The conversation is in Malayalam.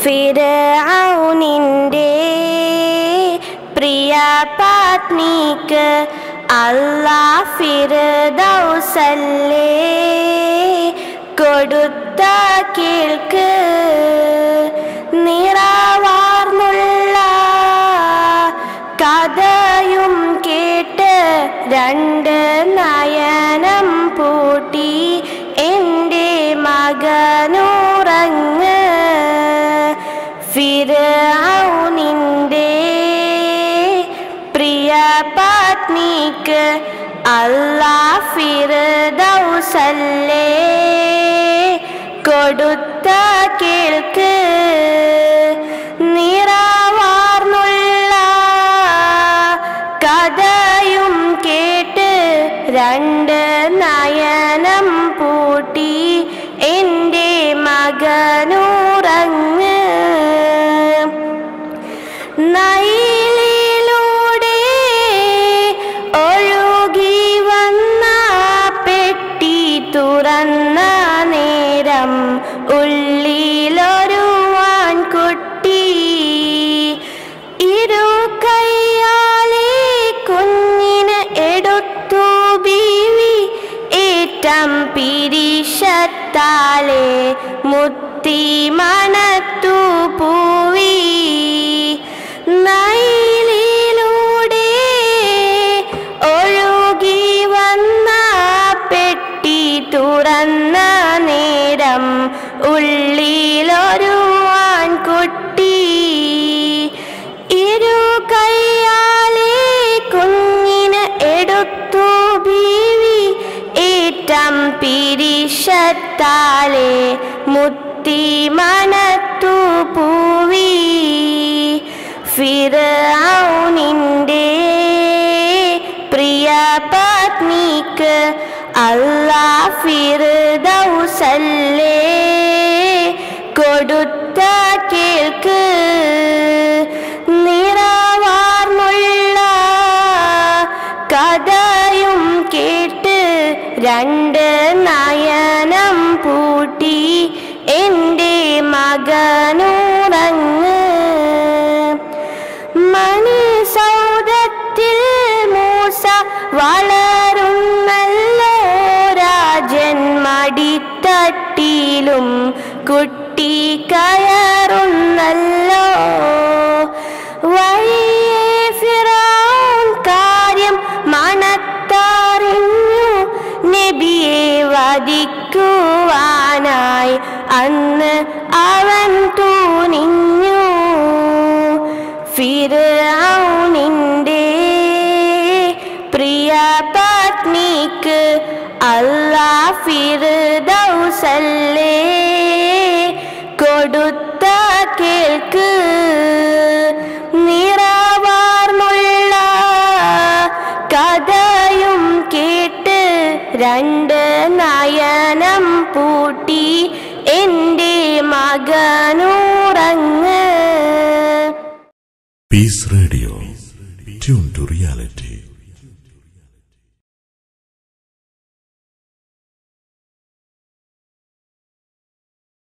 ഫിരൗനിൻ്റെ പ്രിയ പത്നിക്ക് അല്ലാ ഫിർദൗസല്ലേ കൊടുത്ത കേൾക്ക് നിറവാർന്നുള്ള കഥയും കേട്ട് രണ്ട് നയനം പൂട്ടി എൻ്റെ മകനുറങ്ങ് ഫിരൗനിൻ്റെ പ്രിയ പത്നിക്ക് അല്ലാ ഫിർദൗസല്ലേ കൊടുത്ത കേൾക്ക് നിറവാർന്നുള്ള കഥയും കേട്ട് രണ്ട് നയനം പൂട്ടി എൻ്റെ മകനുറങ്ങ് നയിലിലൂടെ ഒഴുകി വന്ന പെട്ടി തുറന്ന നേരം ഉള്ളിലൊരു ആൺകുട്ടി ഇരു കയ്യാലെ കുഞ്ഞിന് എടുത്തു ബീവി ഏറ്റം പിരിശത്താലെ മുത്തി മണത്തു പൂവി നയിലിലൂടെ ഒഴുകി വന്ന പെട്ടി തുറന്ന നേരം ഉള്ളിലൊരു ആൺകുട്ടി ഇരു കയ്യാലെ കുഞ്ഞിന് എടുത്തു ബീവി ഏറ്റം പിരിശത്താലെ മുത്തി മണത്തു പൂവി ഫിറൗനിൻ്റെ പ്രിയ പത്നിക്ക് അല്ലാ ഫിർദൗസല്ലേ കൊടുത്ത കേൾക്ക് നിറവാർന്നുള്ള കഥയും കേട്ട് രണ്ട് നയനം പൂട്ടി എൻ്റെ മകനുറങ്ങ് മണി സൗദത്തിൽ മൂസ വളരുന്നല്ലോ രാജൻ മടിത്തട്ടിലും കുട്ടി കയറുന്നല്ലോ വഴിയേ ഫിറൗൻ കാര്യം മണത്തറിഞ്ഞു നബിയെ വധിക്കുവാനായി അന്ന് അവൻ തൂനിഞ്ഞു ഫിറൗനിൻ്റെ പ്രിയ പത്നിക്ക് അല്ലാ ഫിർദൗസല്ലേ കൊടുത്ത കേൾക്ക് നിറവാർന്നുള്ള കഥയും കേട്ട് രണ്ട് നയനം പൂട്ടി എൻ്റെ മകനുറങ്ങ് Peace Radio. Tune to reality.